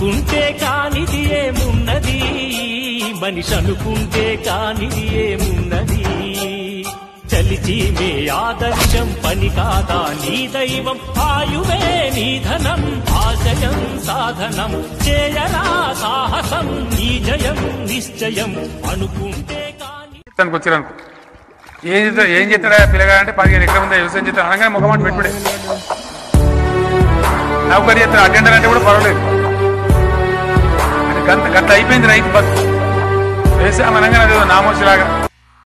అనుకుంటే కానిది ఏమున్నది మనిషి అనుకుంటే కానిది ఏమున్నది చలిచి మే ఆదర్శం పని కాదా నీ దైవం ఆయువే నీ ధనం ఆశయం సాధనం చేయరా సాహసం నీ జయం నిశ్చయం అనుకుంటే కాని తనకు వచ్చిరనుకో ఏం చేస్తా ఏం చేస్తాడా పిల్లగా అంటే పదిహేను ఎకరం ఉందా వ్యవసాయం చేస్తాడు అనగానే ముఖమాట పెట్టుబడే నౌకరి చేస్తాడు అటెండర్ అంటే కూడా పర్వాలేదు అది గంట గంట అయిపోయింది రైతు బతు వ్యవసాయం అనగానే అదేదో నామోషిలాగా